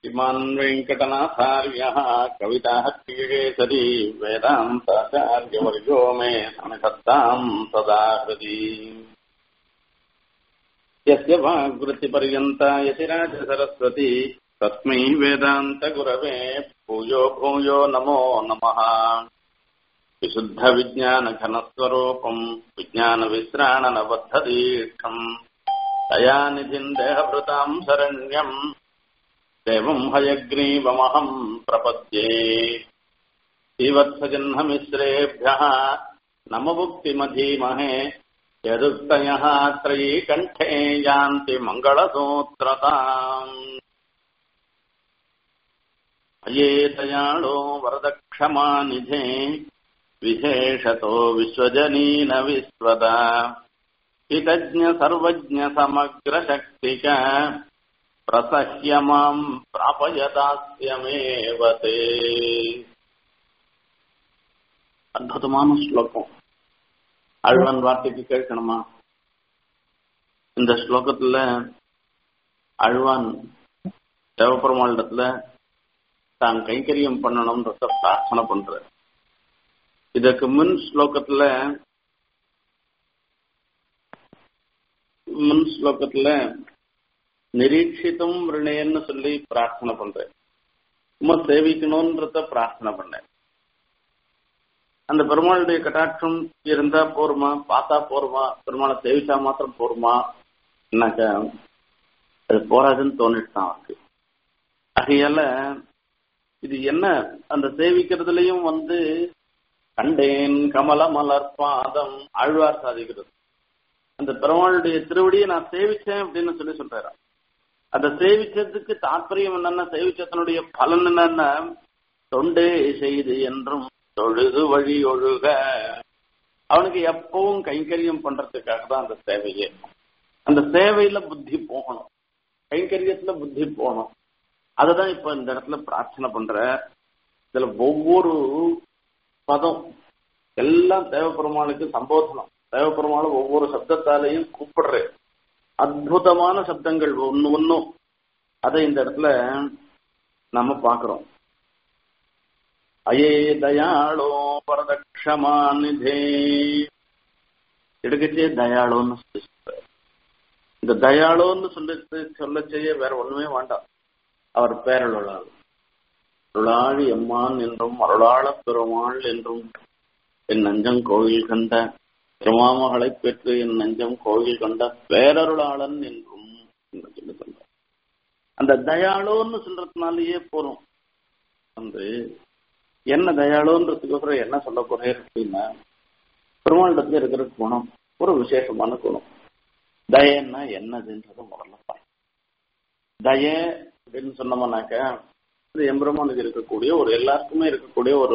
इमान् वेङ्कटनाथार्यः कविताः क्रियकेसरी वेदान्ताचार्यवर्यो मे समिधत्ताम् सदा हृदि यस्य वाग्वृत्तिपर्यन्ता यतिराजसरस्वती तस्मै वेदान्तगुरवे भूयो भूयो नमो नमः विशुद्धविज्ञानघनस्वरूपम् विज्ञानविश्राणनबद्धदीक्षम् दयानिधिम् देहभृताम् शरण्यम् देवम् हयग्रीवमहम् प्रपद्ये श्रीवत्सजह्नमिश्रेभ्यः नमभुक्तिमधीमहे यदुक्तयः त्रयी कण्ठे यान्ति मङ्गलसूत्रताम् अयेतयाळो वरदक्षमानिधे विशेषतो विश्वजनीन विश्वदा हितज्ञ सर्वज्ञ समग्रशक्तिक ప్రసహ్య మాం ప్రాపయదాస్యమేవ తే அற்புதமான ஸ்லோகம் அழ்வன் வார்த்தைக்கு கேட்கணுமா இந்த ஸ்லோகத்துல அழ்வான் தேவப்பெருமாளிடத்துல தான் கைங்கரியம் பண்ணணும்ன்றத பிரார்த்தனை பண்ற இதற்கு முன் ஸ்லோகத்துல முன் ஸ்லோகத்துல நிரீட்சித்தும் ரிணேன்னு சொல்லி பிரார்த்தனை பண்றேன் சும்மா சேவிக்கணும்ன்றத பிரார்த்தனை பண்ணேன் அந்த பெருமாளுடைய கட்டாட்சம் இருந்தா போருமா பார்த்தா போருமா பெருமாளை சேவிச்சா மாத்திரம் போருமா என்னாக்கா அது போராதுன்னு தோணிட்டு தான் இருக்கு ஆகையால இது என்ன அந்த சேவிக்கிறதுலயும் வந்து கண்டேன் கமல மலர் பாதம் ஆழ்வார் சாதிக்கிறது அந்த பெருமாளுடைய திருவடியை நான் சேவிச்சேன் அப்படின்னு சொல்லி சொல்றாரு அதை சேவிச்சதுக்கு தாற்பயம் என்னன்னா சேவிச்சதனுடைய பலன் என்னன்னா தொண்டே செய்து என்றும் தொழுது வழி ஒழுக அவனுக்கு எப்பவும் கைங்கரியம் பண்றதுக்காக தான் அந்த சேவையே அந்த சேவையில புத்தி போகணும் கைங்கரியத்துல புத்தி போகணும் அததான் இப்ப இந்த இடத்துல பிரார்த்தனை பண்ற இதுல ஒவ்வொரு பதம் எல்லாம் தேவப்பெருமாளுக்கு சம்போதனம் தேவப்பெருமாள் ஒவ்வொரு சப்தத்தாலையும் கூப்பிடுறேன் அற்புதமான சப்தங்கள் ஒன்னு ஒன்னும் அதை இந்த இடத்துல நம்ம பாக்குறோம் அயே தயாளோ பரதக்ஷமா நிதே எடுக்கச்சே தயாளோன்னு சொல்லி இந்த தயாளோன்னு சொல்லி சொல்ல செய்ய வேற ஒண்ணுமே வேண்டாம் அவர் பேரருளாள் அருளாழி எம்மான் என்றும் அருளாள பெருமாள் என்றும் என் நஞ்சம் கோவில் கண்ட திருமாமகளை பெற்று என் நெஞ்சம் கோவில் கொண்ட பேரருளாளன் என்றும் சொல்லி சொல்ற அந்த தயாளோன்னு சொல்றதுனாலயே போறோம் வந்து என்ன தயாளோன்றதுக்கப்புறம் என்ன சொல்ல போறேன் அப்படின்னா பெருமாளிடத்துல இருக்கிற குணம் ஒரு விசேஷமான குணம் தயன்னா என்னதுன்றத முதல்ல பாரு தய அப்படின்னு சொன்னோம்னாக்க இது எம்பெருமானுக்கு இருக்கக்கூடிய ஒரு எல்லாருக்குமே இருக்கக்கூடிய ஒரு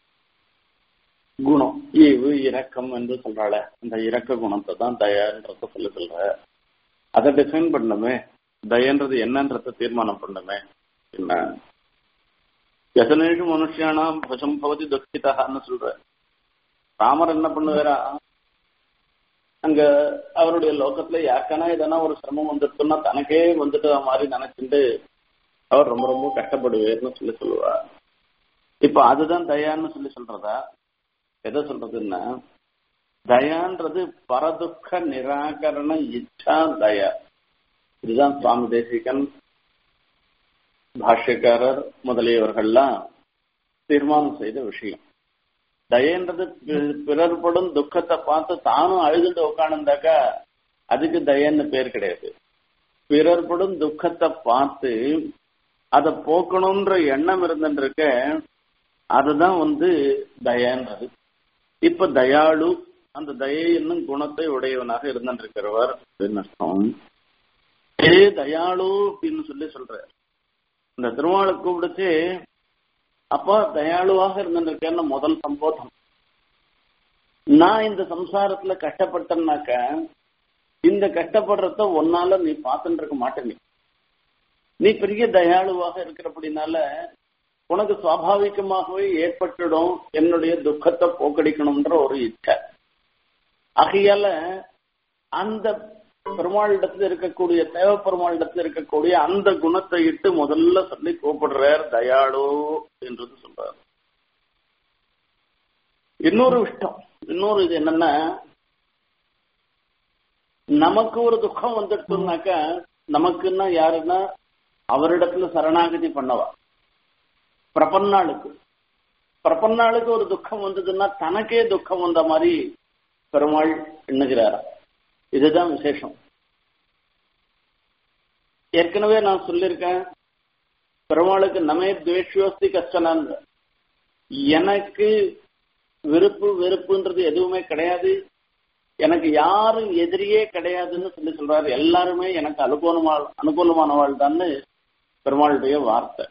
குணம் ஈவு இரக்கம் என்று சொல்றாள இந்த இரக்க குணத்தை தான் தயன்றத சொல்லி சொல்ற அதை டிஃபைன் பண்ணுமே தயன்றது என்னன்றத தீர்மானம் பண்ணுமே என்ன எத்தனேஷு மனுஷியானாம் பசம் பவதி துக்கிதான்னு சொல்ற ராமர் என்ன பண்ணுவாரா அங்க அவருடைய லோகத்துல யாருக்கானா எதனா ஒரு சிரமம் வந்துருச்சுன்னா தனக்கே வந்துட்டு மாதிரி நினைச்சுட்டு அவர் ரொம்ப ரொம்ப கஷ்டப்படுவேர்னு சொல்லி சொல்லுவார் இப்ப அதுதான் தயான்னு சொல்லி சொல்றதா எதை சொல்றதுன்னா தயான்றது பரதுக்க நிராகரண இச்சா தயா இதுதான் சுவாமி தேசிகன் பாஷ்யக்காரர் முதலியவர்கள்லாம் தீர்மானம் செய்த விஷயம் தயன்றது பிறர்படும் துக்கத்தை பார்த்து தானும் அழுதுட்டு உட்காந்துருந்தாக்கா அதுக்கு தயன்னு பேர் கிடையாது பிறர்படும் துக்கத்தை பார்த்து அதை போக்கணும்ன்ற எண்ணம் இருந்துருக்க அதுதான் வந்து தயன்றது இப்ப தயாளு அந்த தயை என்னும் குணத்தை உடையவனாக இருந்திருக்கிறவர் அப்படின்னு அர்த்தம் ஏ தயாளு அப்படின்னு சொல்லி சொல்ற இந்த திருமாலை கூப்பிடுச்சு அப்பா தயாளுவாக இருந்திருக்கேன்னு முதல் சம்போதம் நான் இந்த சம்சாரத்துல கஷ்டப்பட்டேன்னாக்க இந்த கஷ்டப்படுறத ஒன்னால நீ பார்த்துட்டு இருக்க மாட்டேன் நீ பெரிய தயாளுவாக இருக்கிறபடினால உனக்கு சுவாபாவிகமாகவே ஏற்பட்டுடும் என்னுடைய துக்கத்தை போக்கடிக்கணும்ன்ற ஒரு இச்சை ஆகையால அந்த பெருமாளிடத்துல இருக்கக்கூடிய தேவ பெருமாளிடத்துல இருக்கக்கூடிய அந்த குணத்தை இட்டு முதல்ல சொல்லி கூப்பிடுறார் தயாளு என்றது சொல்றார் இன்னொரு விஷயம் இன்னொரு இது என்னன்னா நமக்கு ஒரு துக்கம் வந்துடுச்சுனாக்கா நமக்குன்னா யாருன்னா அவரிடத்துல சரணாகதி பண்ணவா பிரபன்னாளுக்கு பிரபன்னாளுக்கு ஒரு துக்கம் வந்ததுன்னா தனக்கே துக்கம் வந்த மாதிரி பெருமாள் எண்ணுகிறாரா இதுதான் விசேஷம் ஏற்கனவே நான் சொல்லியிருக்கேன் பெருமாளுக்கு நமே துவேஷியோஸ்தி கஷ்டனான் எனக்கு விருப்பு வெறுப்புன்றது எதுவுமே கிடையாது எனக்கு யாரும் எதிரியே கிடையாதுன்னு சொல்லி சொல்றாரு எல்லாருமே எனக்கு அனுகூலமா அனுகூலமானவாள் தான்னு பெருமாளுடைய வார்த்தை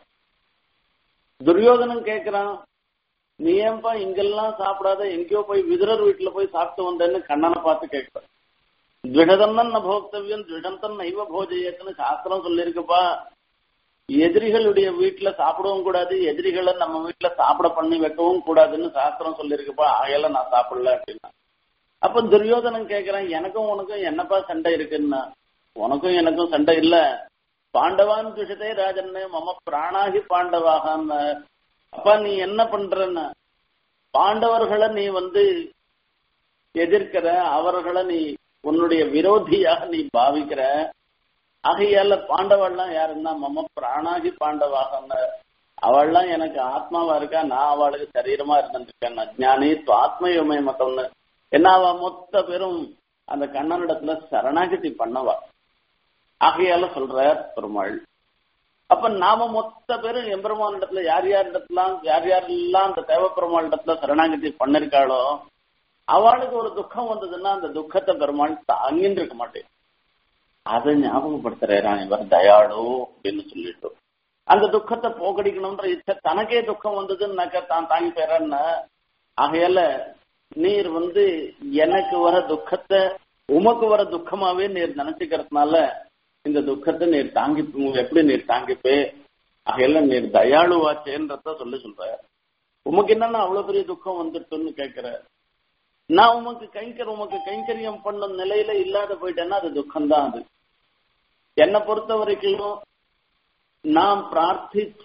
துரியோதனன் கேட்கிறான் நீ ஏன்பா இங்கெல்லாம் சாப்பிடாத எங்கேயோ போய் விதுரர் வீட்டுல போய் சாப்பிட்டு வந்தேன்னு கண்ணனை பார்த்து கேட்கிறான் துவிடதன்னன் போக்தவியம் துவிடந்தன் நைவ போஜயத்துன்னு சாஸ்திரம் சொல்லியிருக்குப்பா எதிரிகளுடைய வீட்டுல சாப்பிடவும் கூடாது எதிரிகளை நம்ம வீட்டுல சாப்பிட பண்ணி வைக்கவும் கூடாதுன்னு சாஸ்திரம் சொல்லியிருக்குப்பா ஆகையில நான் சாப்பிடல அப்படின்னா அப்ப துரியோதனன் கேக்குறான் எனக்கும் உனக்கும் என்னப்பா சண்டை இருக்குன்னா உனக்கும் எனக்கும் சண்டை இல்ல பாண்டவான் துஷிதே ராஜன்னு மம பிராணாகி பாண்டவாகன்னு அப்பா நீ என்ன பண்றன்னா பாண்டவர்களை நீ வந்து எதிர்க்கிற அவர்களை நீ உன்னுடைய விரோதியாக நீ பாவிக்கிற ஆகையால பாண்டவள்லாம் யாருன்னா மம பிராணாகி பாண்டவாகன்னு அவள்லாம் எனக்கு ஆத்மாவா இருக்கா நான் அவளுக்கு சரீரமா இருந்திருக்கேன் ஞானி ஆத்மயுமே மத்தம்னு என்ன அவ மொத்த பேரும் அந்த கண்ணனிடத்துல சரணாகதி பண்ணவா ஆகையால சொல்ற பெருமாள் அப்ப நாம மொத்த பேரும் எம்பெருமான் இடத்துல யார் யார் இடத்துலாம் யார் யாரெல்லாம் அந்த தேவ பெருமாள் இடத்துல சரணாகதி பண்ணிருக்காளோ அவளுக்கு ஒரு துக்கம் வந்ததுன்னா அந்த துக்கத்தை பெருமாள் தாங்கின்னு இருக்க மாட்டேன் அதை ஞாபகப்படுத்துறான் இவர் தயாளு அப்படின்னு சொல்லிட்டு அந்த துக்கத்தை போக்கடிக்கணும்ன்ற இச்சை தனக்கே துக்கம் வந்ததுன்னாக்கா தான் தாங்கி போயிறான்னா ஆகையால நீர் வந்து எனக்கு வர துக்கத்தை உமக்கு வர துக்கமாவே நீர் நினைச்சுக்கிறதுனால இந்த துக்கத்தை நீர் தாங்கி எப்படி நீர் தாங்கிப்பே ஆகையில நீர் தயாளுவாச்சேன்றத சொல்லி சொல்ற உமக்கு என்னன்னா அவ்வளவு பெரிய துக்கம் வந்துட்டுன்னு கேக்குற நான் உமக்கு கைங்கர் உமக்கு கைங்கரியம் பண்ணும் நிலையில இல்லாத போயிட்டேன்னா அது துக்கம்தான் அது என்னை பொறுத்த வரைக்கும் நாம் பிரார்த்திச்ச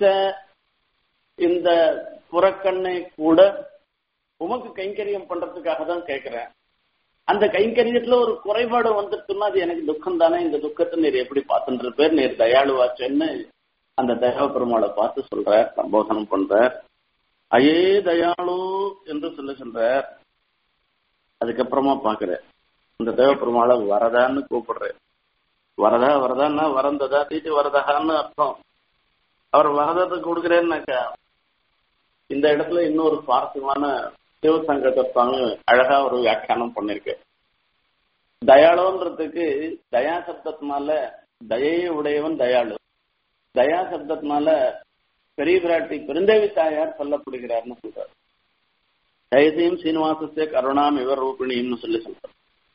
இந்த புறக்கண்ணை கூட உமக்கு கைங்கரியம் பண்றதுக்காக தான் கேட்கிறேன் அந்த கைங்கரியத்துல ஒரு குறைபாடு வந்துட்டுன்னா அது எனக்கு துக்கம் தானே இந்த துக்கத்தை நீர் எப்படி பார்த்துன்ற பேர் நீர் தயாளுவாச்சேன்னு அந்த தேவ பெருமாளை பார்த்து சொல்ற சம்போதனம் பண்ற அயே தயாளு என்று சொல்லி சொல்ற அதுக்கப்புறமா பாக்குற இந்த தேவ பெருமாளை வரதான்னு கூப்பிடுற வரதா வரதான்னா வரந்ததா தீட்டி வரதான்னு அர்த்தம் அவர் வரதத்தை கொடுக்குறேன்னாக்கா இந்த இடத்துல இன்னொரு சுவாரஸ்யமான சிவசங்கத்தை சுவாமி அழகா ஒரு வியாக்கியானம் பண்ணிருக்கு தயாளோன்றதுக்கு தயா சப்தத்தினால தயையை உடையவன் தயாளு தயா சப்தத்தினால பெரிய பிராட்டி பெருந்தேவி தாயார் சொல்லப்படுகிறார்னு சொல்றார் தயசையும் சீனிவாசஸ்ய கருணாம் இவர் ரூபிணின்னு சொல்லி சொல்றார்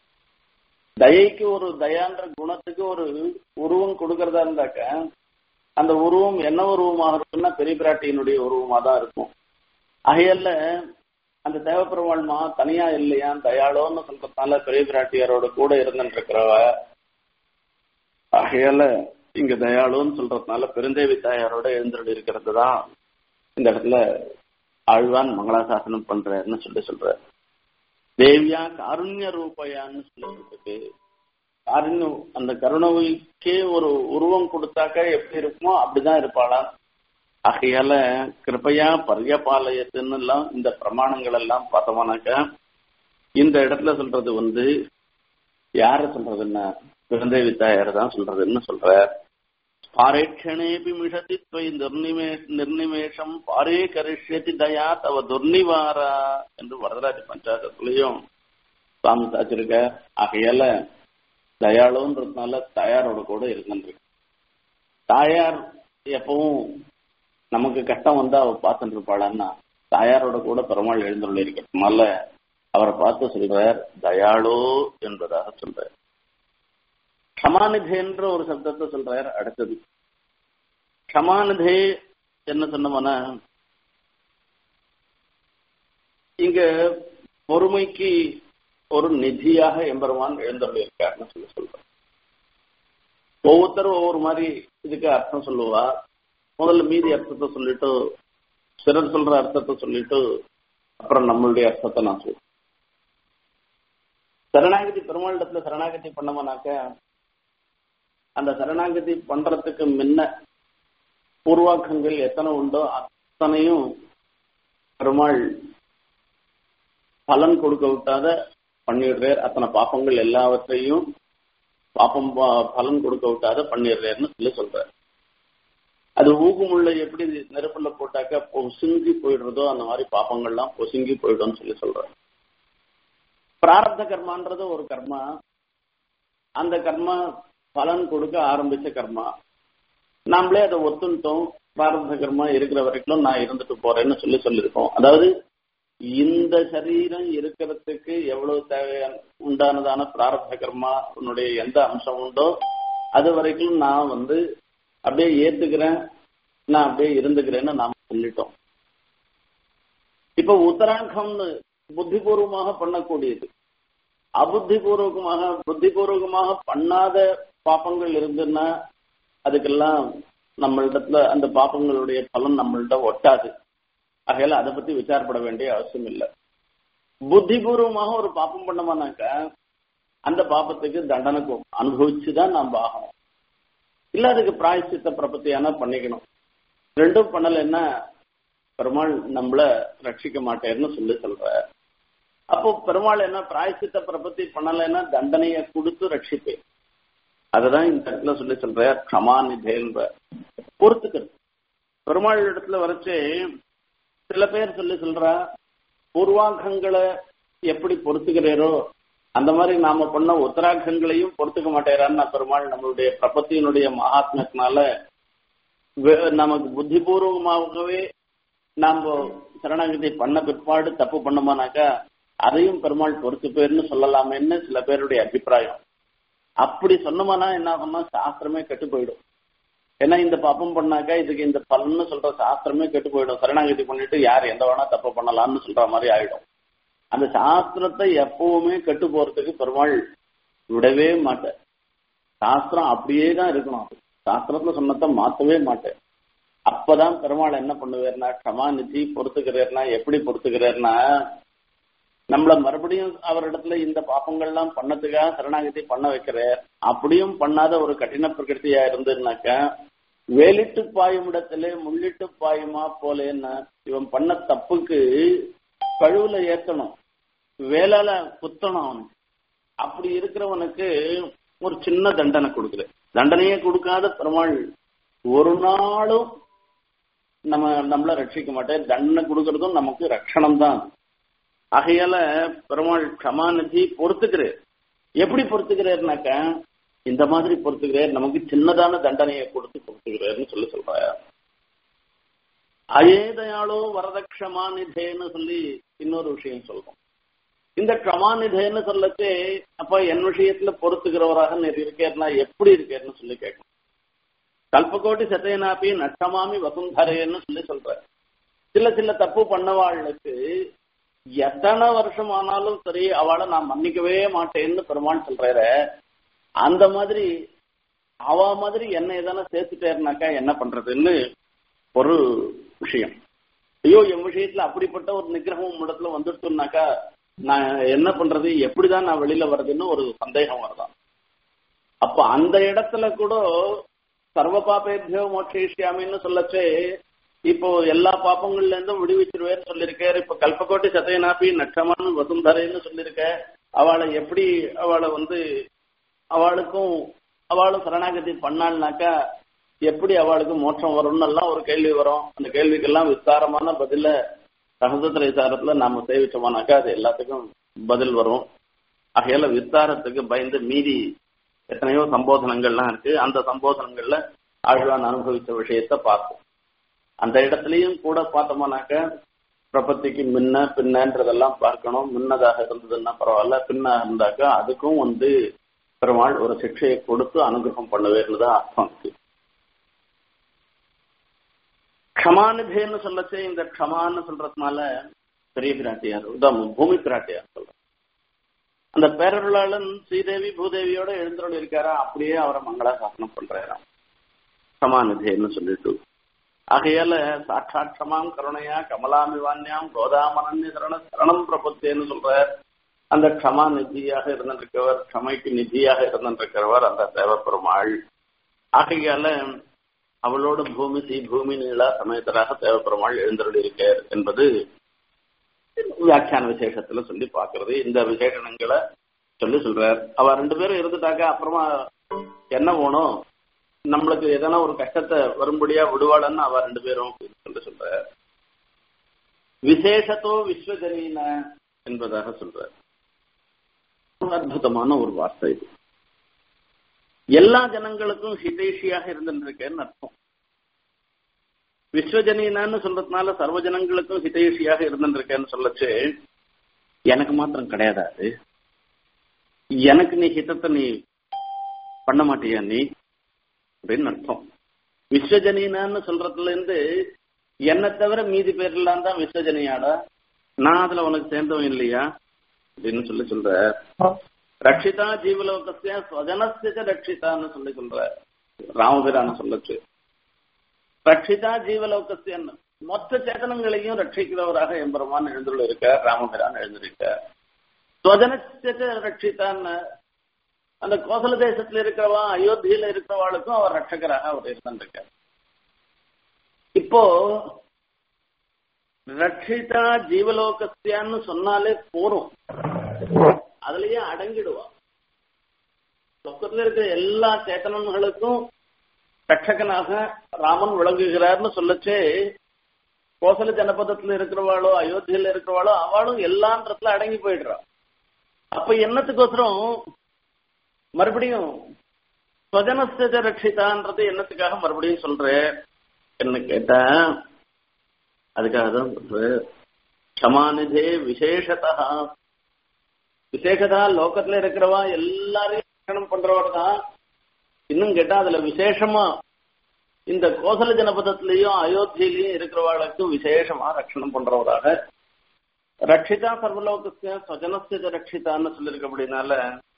தயைக்கு ஒரு தயான்ற குணத்துக்கு ஒரு உருவம் கொடுக்கறதா இருந்தாக்க அந்த உருவம் என்ன உருவமாக இருக்கும்னா பெரிய பிராட்டியினுடைய உருவமா தான் இருக்கும் ஆகையால அந்த தேவப்பெருமாள் மா தனியா இல்லையா தயாளோன்னு சொல்றதுனால பெரிய பிராட்டியாரோட கூட இருந்துட்டு இருக்கிறவ ஆகையால இங்க தயாளுன்னு சொல்றதுனால பெருந்தேவி தாயாரோட எழுந்துட்டு இருக்கிறது தான் இந்த இடத்துல ஆழ்வான் மங்களாசாசனம் பண்றாருன்னு சொல்லி சொல்ற தேவியா காருண்ய ரூபயான்னு சொல்லிட்டு காருண்யம் அந்த கருணவைக்கே ஒரு உருவம் கொடுத்தாக்க எப்படி இருக்குமோ அப்படிதான் இருப்பாளாம் ஆகையால கிருப்பையா பரியபாலயத்துன்னு எல்லாம் இந்த பிரமாணங்கள் எல்லாம் பார்த்தோம்னாக்கா இந்த இடத்துல சொல்றது வந்து யார சொல்றதுன்னா குழந்தை தாயார் தான் சொல்றதுன்னு சொல்ற பாரேட்சணேபி மிஷதி துவை நிர்நிமே நிர்நிமேஷம் பாரே கரிஷ்யதி தயா தவ துர்நிவாரா என்று வரதராஜ பஞ்சாயத்துலயும் சுவாமி சாச்சிருக்க ஆகையால தயாளுன்றதுனால தாயாரோட கூட இருந்துருக்கு தாயார் எப்பவும் நமக்கு கஷ்டம் வந்தா அவ பார்த்துட்டு இருப்பாளான்னா தாயாரோட கூட பெருமாள் எழுந்துள்ள இருக்கிறதுனால அவரை பார்த்து சொல்றார் தயாளோ என்பதாக சொல்றார் க்ஷமாநிதே என்ற ஒரு சப்தத்தை சொல்றார் அடுத்தது க்ஷமாநிதே என்ன சொன்னோம்னா இங்க பொறுமைக்கு ஒரு நிதியாக எம்பெருமான் எழுந்துள்ள இருக்காருன்னு சொல்லி சொல்றார் ஒவ்வொருத்தரும் ஒவ்வொரு மாதிரி இதுக்கு அர்த்தம் சொல்லுவா முதல்ல மீதி அர்த்தத்தை சொல்லிட்டு சிலர் சொல்ற அர்த்தத்தை சொல்லிட்டு அப்புறம் நம்மளுடைய அர்த்தத்தை நான் சொல்லுவேன் சரணாகதி பெருமாளிடத்துல சரணாகதி பண்ணோம்னாக்க அந்த சரணாகதி பண்றதுக்கு முன்ன பூர்வாக்கங்கள் எத்தனை உண்டோ அத்தனையும் பெருமாள் பலன் கொடுக்க விட்டாத பண்ணிடுறார் அத்தனை பாப்பங்கள் எல்லாவற்றையும் பாப்பம் பலன் கொடுக்க விட்டாத பண்ணிடுறாருன்னு சொல்லி சொல்றார் அது ஊகுமுள்ள எப்படி நெருப்புல போட்டாக்க பொசுங்கி போயிடுறதோ அந்த மாதிரி பாப்பங்கள்லாம் பொசுங்கி போயிடும்னு சொல்லி சொல்றாரு பிராரப்த கர்மான்றது ஒரு கர்மா அந்த கர்மா பலன் கொடுக்க ஆரம்பிச்ச கர்மா நாமளே அதை ஒத்துட்டோம் பிராரப்த கர்மா இருக்கிற வரைக்கும் நான் இருந்துட்டு போறேன்னு சொல்லி சொல்லியிருக்கோம் அதாவது இந்த சரீரம் இருக்கிறதுக்கு எவ்வளவு தேவையான உண்டானதான பிராரப்த கர்மா உன்னுடைய எந்த அம்சம் உண்டோ அது வரைக்கும் நான் வந்து அப்படியே ஏத்துக்கிறேன் நான் அப்படியே இருந்துக்கிறேன்னு நாம சொல்லிட்டோம் இப்ப உத்தராங்கம்னு புத்திபூர்வமாக பண்ணக்கூடியது அபுத்திபூர்வகமாக புத்திபூர்வகமாக பண்ணாத பாப்பங்கள் இருந்துன்னா அதுக்கெல்லாம் நம்மளிடத்துல அந்த பாப்பங்களுடைய பலன் நம்மள்ட ஒட்டாது ஆகையால அதை பத்தி விசாரப்பட வேண்டிய அவசியம் இல்லை புத்திபூர்வமாக ஒரு பாப்பம் பண்ணோம்னாக்க அந்த பாப்பத்துக்கு தண்டனை அனுபவிச்சுதான் நாம் ஆகணும் இல்ல அதுக்கு பிராயசித்த பிரபத்தியான பண்ணிக்கணும் ரெண்டும் பண்ணலைன்னா பெருமாள் நம்மள ரட்சிக்க மாட்டேன்னு சொல்லி சொல்ற அப்போ பெருமாள் என்ன பிராயசித்த பிரபத்தி பண்ணலைன்னா தண்டனையை கொடுத்து ரட்சிப்பேன் அதுதான் இந்த இடத்துல சொல்லி சொல்ற க்ஷமாநிதேன்ற பொறுத்துக்கிறது பெருமாள் இடத்துல வரைச்சு சில பேர் சொல்லி சொல்றா பூர்வாங்கங்களை எப்படி பொறுத்துக்கிறீரோ அந்த மாதிரி நாம பண்ண உத்தராகங்களையும் பொறுத்துக்க மாட்டேறான்னு பெருமாள் நம்மளுடைய பிரபத்தியினுடைய மகாத்மத்தினால நமக்கு புத்திபூர்வமாகவே நாம சரணாகதி பண்ண பிற்பாடு தப்பு பண்ணோமானாக்கா அதையும் பெருமாள் பொறுத்து பேர்னு சொல்லலாமேன்னு சில பேருடைய அபிப்பிராயம் அப்படி சொன்னோம்னா என்ன ஆகும்னா சாஸ்திரமே கெட்டு போயிடும் ஏன்னா இந்த பாப்பம் பண்ணாக்கா இதுக்கு இந்த பலன்னு சொல்ற சாஸ்திரமே கெட்டு போயிடும் சரணாகதி பண்ணிட்டு யார் எந்த வேணா தப்பு பண்ணலாம்னு சொல்ற மாதிரி ஆயிடும் அந்த சாஸ்திரத்தை எப்பவுமே கெட்டு போறதுக்கு பெருமாள் விடவே மாட்டேன் சாஸ்திரம் அப்படியே தான் இருக்கணும் சாஸ்திரத்துல சொன்னதை மாத்தவே மாட்டேன் அப்பதான் பெருமாள் என்ன பண்ணுவார்னா க்ஷமாநிதி பொறுத்துக்கிறார்னா எப்படி பொறுத்துக்கிறார்னா நம்மள மறுபடியும் அவரிடத்துல இந்த பாப்பங்கள்லாம் பண்ணதுக்காக சரணாகதி பண்ண வைக்கிறார் அப்படியும் பண்ணாத ஒரு கடின பிரகிருத்தியா இருந்ததுனாக்கா வேலிட்டு பாயும் இடத்துல முள்ளிட்டு பாயுமா போலேன்னா இவன் பண்ண தப்புக்கு கழுவுல ஏத்தணும் வேளால குத்தணும் அவனுக்கு அப்படி இருக்கிறவனுக்கு ஒரு சின்ன தண்டனை கொடுக்குற தண்டனையே கொடுக்காத பெருமாள் ஒரு நாளும் நம்ம நம்மள ரட்சிக்க மாட்டேன் தண்டனை கொடுக்கறதும் நமக்கு ரட்சணம் தான் ஆகையால பெருமாள் க்ஷமாநிதி பொறுத்துக்கிறார் எப்படி பொறுத்துக்கிறாருனாக்க இந்த மாதிரி பொறுத்துக்கிறார் நமக்கு சின்னதான தண்டனையை கொடுத்து பொறுத்துக்கிறாருன்னு சொல்லி சொல்றாரு அயேதயாளோ வரதக்ஷமானிதேன்னு சொல்லி இன்னொரு விஷயம் சொல்றோம் இந்த க்ஷமானிதேன்னு சொல்லச்சு அப்ப என் விஷயத்துல பொறுத்துக்கிறவராக நீர் இருக்கேர்னா எப்படி இருக்கேர்னு சொல்லி கேட்கணும் கல்பகோட்டி சத்தையனாப்பி நட்டமாமி வசுந்தரேன்னு சொல்லி சொல்ற சில சில தப்பு பண்ணவாளுக்கு எத்தனை வருஷம் ஆனாலும் சரி அவளை நான் மன்னிக்கவே மாட்டேன்னு பெருமாள் சொல்றாரு அந்த மாதிரி அவ மாதிரி என்ன எதனா சேர்த்துட்டேருனாக்கா என்ன பண்றதுன்னு ஒரு விஷயம் ஐயோ என் விஷயத்துல அப்படிப்பட்ட ஒரு நிகிரகம் இடத்துல வந்துடுச்சுனாக்கா நான் என்ன பண்றது எப்படிதான் நான் வெளியில வர்றதுன்னு ஒரு சந்தேகம் வருதான் அப்ப அந்த இடத்துல கூட சர்வ பாப்பேபியோ மோட்சிஷ்யாமின்னு சொல்லச்சே இப்போ எல்லா பாப்பங்கள்ல இருந்தும் விடுவிச்சிருவேன்னு சொல்லியிருக்காரு இப்ப கல்பக்கோட்டை சத்தையனாப்பி நட்சமான் வசுந்தரைன்னு சொல்லியிருக்க அவளை எப்படி அவளை வந்து அவளுக்கும் அவளும் சரணாகதி பண்ணாள்னாக்கா எப்படி அவளுக்கு மோட்சம் வரும்னு எல்லாம் ஒரு கேள்வி வரும் அந்த கேள்விக்கெல்லாம் விஸ்தாரமான பதில சகசத்திர விசாரத்துல நாம சேவிச்சோமானாக்கா அது எல்லாத்துக்கும் பதில் வரும் ஆகையால விஸ்தாரத்துக்கு பயந்து மீதி எத்தனையோ சம்போதனங்கள்லாம் இருக்கு அந்த சம்போதனங்கள்ல ஆழ்வான் அனுபவிச்ச விஷயத்த பார்ப்போம் அந்த இடத்துலயும் கூட பார்த்தோம்னாக்க பிரபத்திக்கு முன்ன பின்னன்றதெல்லாம் பார்க்கணும் முன்னதாக இருந்ததுன்னா பரவாயில்ல பின்னா இருந்தாக்கா அதுக்கும் வந்து பெருமாள் ஒரு சிக்ஷையை கொடுத்து அனுகிரகம் பண்ணுவேன்னுதான் அர்த்தம் இருக்கு க்ஷமானுதேன்னு சொல்லச்சே இந்த க்ஷமான்னு சொல்றதுனால பெரிய பிராட்டியார் உதான் பூமி பிராட்டியார் சொல்ற அந்த பேரருளாளன் ஸ்ரீதேவி பூதேவியோட எழுந்தருள் இருக்காரா அப்படியே அவரை மங்களாசாசனம் பண்றாராம் சமாநிதின்னு சொல்லிட்டு ஆகையால சாட்சாத் க்ஷமாம் கருணையா கமலாமிவான்யாம் கோதாமனன்ய சரண சரணம் பிரபத்தேன்னு சொல்ற அந்த க்ஷமா நிதியாக இருந்திருக்கவர் க்ஷமைக்கு நிதியாக இருந்திருக்கிறவர் அந்த தேவப்பெருமாள் ஆகையால அவளோட பூமி ஸ்ரீ பூமி நீளா சமயத்தராக தேவப்பெருமாள் எழுந்தருள் இருக்கார் என்பது வியாக்கியான விசேஷத்துல சொல்லி பாக்குறது இந்த விசேஷணங்களை சொல்லி சொல்றார் அவ ரெண்டு பேரும் இருந்துட்டாக்க அப்புறமா என்ன வேணும் நம்மளுக்கு எதனா ஒரு கஷ்டத்தை வரும்படியா விடுவாளன்னு அவ ரெண்டு பேரும் அப்படின்னு சொல்லி சொல்ற விசேஷத்தோ விஸ்வஜனீன என்பதாக சொல்ற அற்புதமான ஒரு வார்த்தை இது எல்லா ஜனங்களுக்கும் ஹிதேஷியாக இருந்திருக்கேன்னு அர்த்தம் விஸ்வஜனீனான்னு சொல்றதுனால சர்வ ஜனங்களுக்கும் ஹிதேஷியாக இருந்திருக்கேன்னு சொல்லச்சு எனக்கு மாத்திரம் கிடையாது அது எனக்கு நீ ஹிதத்தை நீ பண்ண மாட்டியா நீ அப்படின்னு அர்த்தம் விஸ்வஜனீனான்னு சொல்றதுல இருந்து என்னை தவிர மீதி பேர்லாம் தான் விஸ்வஜனியாடா நான் அதுல உனக்கு சேர்ந்தவன் இல்லையா அப்படின்னு சொல்லி சொல்ற ரட்சிதா ஜீவலோகத்திய ஸ்வஜனஸ்ய ரட்சிதான்னு சொல்லி சொல்ற ராமபிரான சொல்லச்சு ரட்சிதா ஜீவலோகத்தியன்னு மொத்த சேதனங்களையும் ரட்சிக்கிறவராக எம்பெருமான் எழுந்துள்ள இருக்க ராமபிரான் எழுந்திருக்க ஸ்வஜனஸ்ய ரட்சிதான்னு அந்த கோசல தேசத்துல இருக்கிறவா அயோத்தியில இருக்கிறவாளுக்கும் அவர் ரட்சகராக அவர் இருந்திருக்கார் இப்போ ரட்சிதா ஜீவலோகத்தியான்னு சொன்னாலே போறோம் அதுலயே அடங்கிடுவா லோக்கத்துல இருக்கிற எல்லா சேத்தனங்களுக்கும் ரட்சகனாக ராமன் விளங்குகிறார்னு சொல்லச்சே கோசல ஜனபதத்துல இருக்கிறவாளோ அயோத்தியில இருக்கிறவாளோ அவளும் எல்லான்றதுல அடங்கி போயிடுறா அப்ப என்னத்துக்கோசரம் மறுபடியும் ஸ்வஜனஸ்த ரட்சிதான்றது என்னத்துக்காக மறுபடியும் சொல்றேன் என்ன கேட்டா அதுக்காக தான் க்ஷமாநிதே விசேஷதா விசேஷதா லோகத்துல இருக்கிறவா எல்லாரையும் ரட்சணம் பண்றவர் தான் இன்னும் கேட்டா அதுல விசேஷமா இந்த கோசல ஜனபதத்திலையும் அயோத்தியிலையும் இருக்கிறவாளுக்கு விசேஷமா ரட்சணம் பண்றவராக ரட்சிதா சர்வலோகத்திய ஸ்வஜனஸ்த ரட்சிதான்னு சொல்லியிருக்கபடினால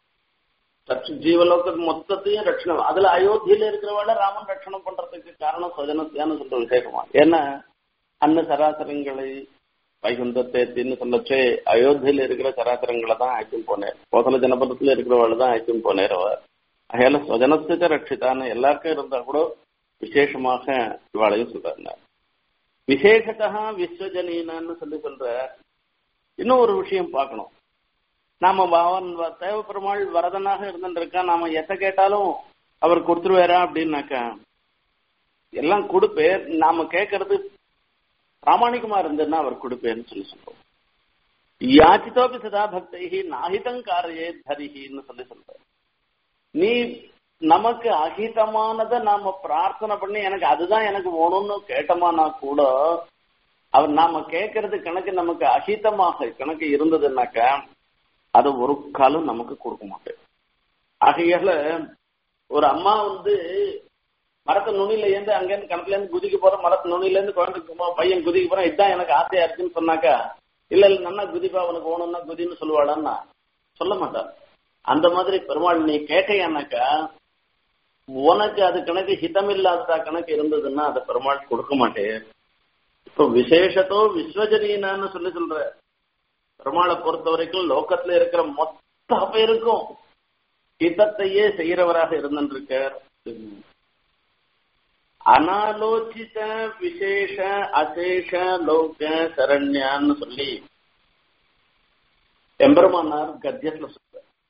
ஜீவலோக மொத்தத்தையும் ரட்சணம் அதுல அயோத்தியில இருக்கிறவாட ராமன் ரட்சணம் பண்றதுக்கு காரணம் சுஜனத்தியான்னு சொல்ற விசேஷமா ஏன்னா அன்ன சராசரங்களை வைகுந்தத்தேத்தின்னு சொல்லச்சே அயோத்தியில இருக்கிற சராசரங்களை தான் ஆய்க்கும் போனேன் கோசல ஜனபதத்துல இருக்கிறவாள் தான் ஆய்க்கும் போனேர் அவர் அகையால சுஜனத்தை ரட்சிதான்னு எல்லாருக்கும் இருந்தா கூட விசேஷமாக இவாளையும் சொல்றாங்க விசேஷத்தா விஸ்வஜனீனான்னு சொல்லி சொல்ற இன்னும் ஒரு விஷயம் பார்க்கணும் நாம அவன் தேவ பெருமாள் வரதனாக இருந்துருக்கா நாம எதை கேட்டாலும் அவர் கொடுத்துருவாரா அப்படின்னாக்கா எல்லாம் கொடுப்பேர் நாம கேட்கறது பிராமணிகமா இருந்ததுன்னா அவர் கொடுப்பேன்னு சொல்லி சொல்றோம் யாச்சித்தோபி சதா பக்தி நாஹிதம் காரையே தரிஹின்னு சொல்லி சொல்ற நீ நமக்கு அகிதமானதை நாம பிரார்த்தனை பண்ணி எனக்கு அதுதான் எனக்கு வேணும்னு கேட்டோமானா கூட அவர் நாம கேட்கறது கணக்கு நமக்கு அகிதமாக கணக்கு இருந்ததுன்னாக்கா அதை ஒரு காலம் நமக்கு கொடுக்க மாட்டேன் ஆகையால ஒரு அம்மா வந்து மரத்து நுனில இருந்து அங்கேருந்து கணக்குல இருந்து குதிக்க போற மரத்து நுனில இருந்து குழந்தைக்கு பையன் குதிக்க போறான் இதுதான் எனக்கு ஆசையா இருக்குன்னு சொன்னாக்கா இல்ல இல்ல நன்னா குதிப்பா உனக்கு வேணும்னா குதின்னு சொல்லுவாளான்னா சொல்ல மாட்டான் அந்த மாதிரி பெருமாள் நீ கேட்டையானாக்கா உனக்கு அது கணக்கு ஹிதமில்லாததா கணக்கு இருந்ததுன்னா அதை பெருமாள் கொடுக்க மாட்டேன் இப்போ விசேஷத்தோ விஸ்வஜனீனான்னு சொல்லி சொல்ற பெருமாளை பொறுத்த வரைக்கும் லோக்கத்துல இருக்கிற மொத்த பேருக்கும் ஹிதத்தையே செய்யறவராக இருந்திருக்கார் அனாலோசித விசேஷ அசேஷ லோக சரண்யான்னு சொல்லி எம்பெருமானார் கத்தியத்துல சொல்ற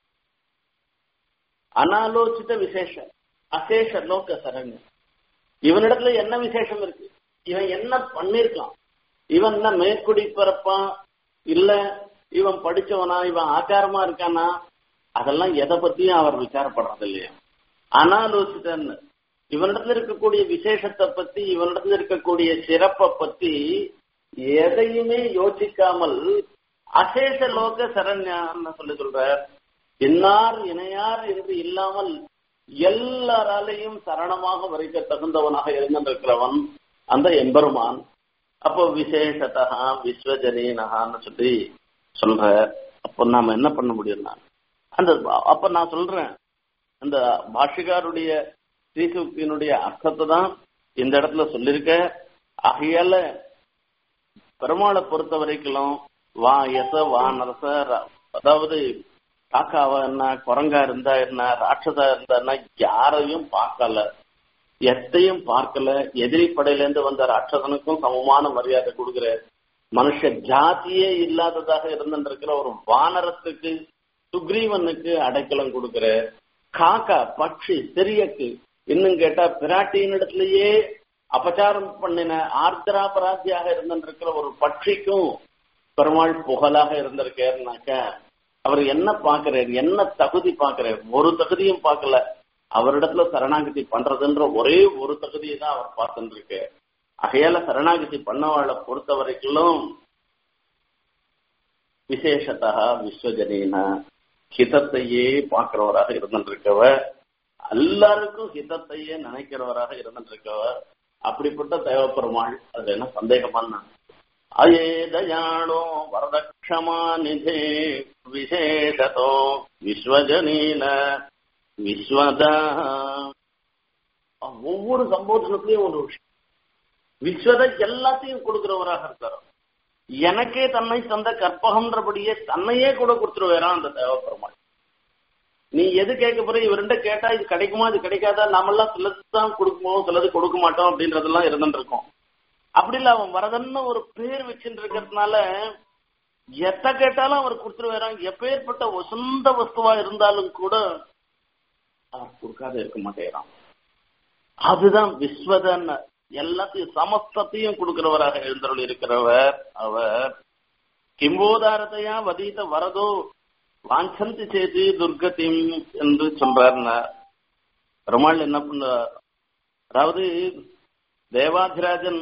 அனாலோசித விசேஷ அசேஷ லோக சரண்யம் இவனிடத்துல என்ன விசேஷம் இருக்கு இவன் என்ன பண்ணிருக்கான் இவன் என்ன மேற்குடி பிறப்பான் இல்ல இவன் படிச்சவனா இவன் ஆச்சாரமா இருக்கானா அதெல்லாம் எதை பத்தியும் அவர் விசாரப்படுறது இல்லையா அனாலோசிதன்னு இவனிடத்துல இருக்கக்கூடிய விசேஷத்தை பத்தி இவனிடத்துல இருக்கக்கூடிய சிறப்பை பத்தி எதையுமே யோசிக்காமல் அசேஷ லோக சரண்யான்னு சொல்லி சொல்ற இன்னார் இணையார் என்று இல்லாமல் எல்லாராலையும் சரணமாக வரைக்க தகுந்தவனாக இருந்திருக்கிறவன் அந்த எம்பெருமான் அப்போ விசேஷத்தா விஸ்வஜனீனகான்னு சொல்லி சொல்ற அப்போ நாம என்ன பண்ண முடியும்னா அந்த அப்ப நான் சொல்றேன் அந்த பாஷிகாருடைய ஸ்ரீசுக்தியினுடைய அர்த்தத்தை தான் இந்த இடத்துல சொல்லியிருக்க ஆகையால பெருமாளை பொறுத்த வரைக்கும் வா எச வா நரச அதாவது காக்காவா என்ன குரங்கா இருந்தா என்ன ராட்சதா இருந்தா என்ன யாரையும் பார்க்கல எத்தையும் பார்க்கல எதிரி படையில இருந்து வந்த ராட்சசனுக்கும் சமமான மரியாதை கொடுக்கிற மனுஷ ஜாதியே இல்லாததாக இருந்திருக்கிற ஒரு வானரத்துக்கு சுக்ரீவனுக்கு அடைக்கலம் கொடுக்கிற காக்கா பட்சி சிறியக்கு இன்னும் கேட்டா பிராட்டியின் இடத்துலயே அபச்சாரம் பண்ணின ஆர்திராபராதியாக இருந்திருக்கிற ஒரு பட்சிக்கும் பெருமாள் புகழாக இருந்திருக்காருனாக்க அவர் என்ன பாக்குறாரு என்ன தகுதி பாக்குறாரு ஒரு தகுதியும் பார்க்கல அவரிடத்துல சரணாகதி பண்றதுன்ற ஒரே ஒரு தகுதியை தான் அவர் பார்த்துட்டு இருக்கு ஆகையால சரணாகதி பண்ணவாளை பொறுத்த வரைக்கும் விசேஷத்தா விஸ்வஜனீன ஹிதத்தையே பார்க்கிறவராக இருந்திருக்கவர் எல்லாருக்கும் ஹிதத்தையே நினைக்கிறவராக இருந்திருக்கவர் அப்படிப்பட்ட தேவப்பெருமாள் அதுல என்ன சந்தேகமான அயேதயாளோ வரதக்ஷமா நிதே விசேஷத்தோ விஸ்வஜனீன விஸ்வதா ஒவ்வொரு சம்போதனத்திலையும் ஒரு விஷயம் விஸ்வத எல்லாத்தையும் கொடுக்கிறவராக இருக்காரு எனக்கே தன்னை தந்த கற்பகம்ன்றபடியே தன்னையே கூட கொடுத்துருவாராம் அந்த தேவப்பெருமாள் நீ எது கேட்க போற இவருண்ட கேட்டா இது கிடைக்குமா இது கிடைக்காதா நாமெல்லாம் சிலது தான் கொடுப்போம் சிலது கொடுக்க மாட்டோம் அப்படின்றதெல்லாம் இருந்துட்டு இருக்கோம் அப்படி இல்ல அவன் வரதன்னு ஒரு பேர் வச்சுட்டு இருக்கிறதுனால எத்த கேட்டாலும் அவர் கொடுத்துருவாராம் எப்பேற்பட்ட வசந்த வஸ்துவா இருந்தாலும் கூட அவர் கொடுக்காத இருக்க மாட்டேறான் அதுதான் விஸ்வதன் எல்லாத்தையும் சமஸ்தத்தையும் கொடுக்கிறவராக எழுந்தருள் இருக்கிறவர் அவர் கிம்போதாரத்தையா வதீத வரதோ வாஞ்சந்தி சேதி துர்கதிம் என்று சொல்றார் பெருமாள் என்ன பண்ண அதாவது தேவாதிராஜன்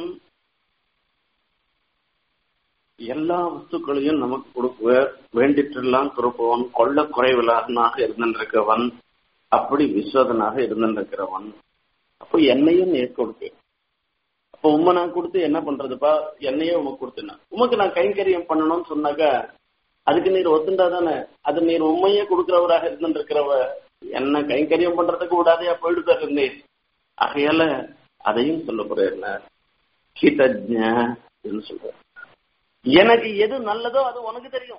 எல்லா வஸ்துக்களையும் நமக்கு கொடுக்குவர் வேண்டிற்றெல்லாம் துறப்பவன் கொள்ள குறைவிலாக இருந்திருக்கிறவன் அப்படி விஸ்வதனாக இருந்திருக்கிறவன் அப்போ என்னையும் நீ கொடுக்கு அப்போ உண்மை நான் கொடுத்து என்ன பண்றதுப்பா என்னையே உமக்கு கொடுத்துனா உமக்கு நான் கைங்கரியம் பண்ணணும்னு சொன்னாக்க அதுக்கு நீர் ஒத்துண்டா தானே அது நீர் உண்மையே கொடுக்கிறவராக இருந்திருக்கிறவ என்ன கைங்கரியம் பண்றதுக்கு விடாதையா போயிடுதாரு நீர் ஆகையால அதையும் சொல்ல போறேன் ஹிதஜ சொல்ற எனக்கு எது நல்லதோ அது உனக்கு தெரியும்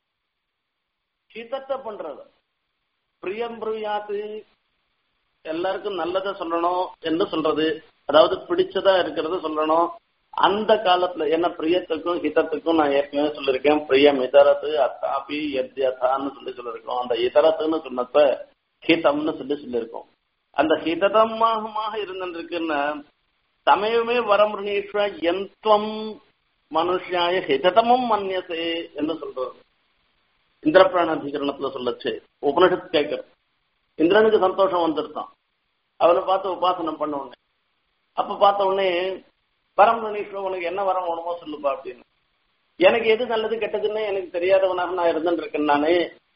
ஹிதத்தை பண்றது பிரியம் பிரியாத்து எல்லாருக்கும் நல்லதை சொல்லணும் என்று சொல்றது அதாவது பிடிச்சதா இருக்கிறது சொல்லணும் அந்த காலத்துல என்ன பிரியத்துக்கும் ஹிதத்துக்கும் நான் ஏற்கனவே சொல்லியிருக்கேன் பிரியம் இதரத்து அத்தாபி எத்யதான்னு சொல்லி சொல்லியிருக்கோம் அந்த இதரத்துன்னு சொன்னப்ப ஹிதம்னு சொல்லி சொல்லியிருக்கோம் அந்த ஹிததமாக இருந்துருக்குன்னு சமயமே வரமுருகேஸ்வர எந்தம் மனுஷாய ஹிததமும் மன்யசே என்று சொல்றது இந்திரபிராண அதிகரணத்துல சொல்லச்சு உபனிஷத்து கேட்கிற இந்திரனுக்கு சந்தோஷம் வந்துருத்தான் அவனை பார்த்து உபாசனம் பண்ண உடனே அப்ப பார்த்த உடனே வரம் கணேஸ்வரன் உனக்கு என்ன வரம் வேணுமோ சொல்லுப்பா அப்படின்னு எனக்கு எது நல்லது கெட்டதுன்னு எனக்கு தெரியாதவனாக நான் இருந்துட்டு இருக்கேன் நானு